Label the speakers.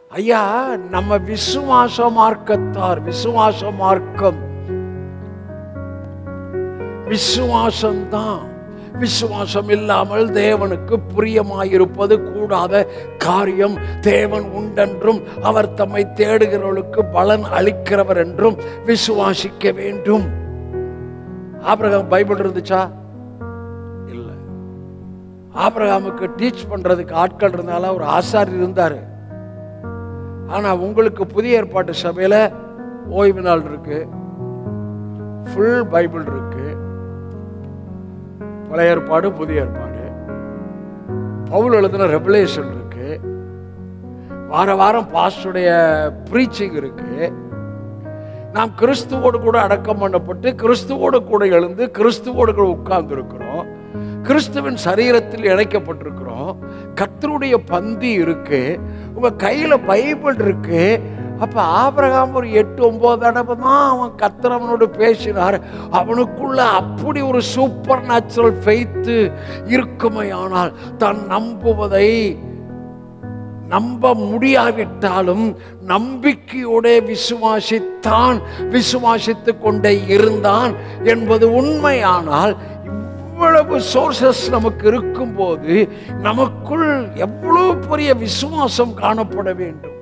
Speaker 1: ஐயா நம்ம விசுவாச மார்க்கத்தார் விசுவாச மார்க்கம் விசுவாசம்தான் விசுவாசம் இல்லாமல் தேவனுக்கு பிரியமாயிருப்பது கூடாத காரியம் தேவன் உண்டென்றும் அவர் தம்மை தேடுகிறவர்களுக்கு பலன் அளிக்கிறவர் என்றும் விசுவாசிக்க வேண்டும் ஆபிரகாம் பைபிள் இருந்துச்சா இல்லை ஆபிரகாமுக்கு டீச் பண்றதுக்கு ஆட்கள் இருந்தாலும் ஒரு ஆசாரி இருந்தாரு ஆனா உங்களுக்கு புதிய ஏற்பாட்டு சபையில ஓய்வு நாள் இருக்கு ஃபுல் பைபிள் இருக்கு பழைய ஏற்பாடு புதிய ஏற்பாடு பவுல் எழுதின ரெவலேஷன் இருக்கு வார வாரம் பாஸ்டுடைய ப்ரீச்சிங் இருக்கு நாம் கிறிஸ்துவோடு கூட அடக்கம் பண்ணப்பட்டு கிறிஸ்துவோடு கூட எழுந்து கிறிஸ்துவோடு கூட உட்கார்ந்து இருக்கிறோம் கிறிஸ்துவின் சரீரத்தில் இணைக்கப்பட்டிருக்கிறோம் கர்த்தருடைய பந்தி இருக்கு உங்க கையில பைபிள் இருக்கு அப்ப ஆபிரகாம் ஒரு எட்டு ஒன்பது தடவை தான் அவன் கத்திரவனோடு பேசினார் அவனுக்குள்ள அப்படி ஒரு சூப்பர் நேச்சுரல் ஃபெய்த்து இருக்குமையானால் தான் நம்புவதை நம்ப முடியாவிட்டாலும் நம்பிக்கையோட விசுவாசித்தான் விசுவாசித்துக் கொண்டே இருந்தான் என்பது உண்மையானால் இவ்வளவு சோர்சஸ் நமக்கு இருக்கும்போது நமக்குள் எவ்வளவு பெரிய விசுவாசம் காணப்பட வேண்டும்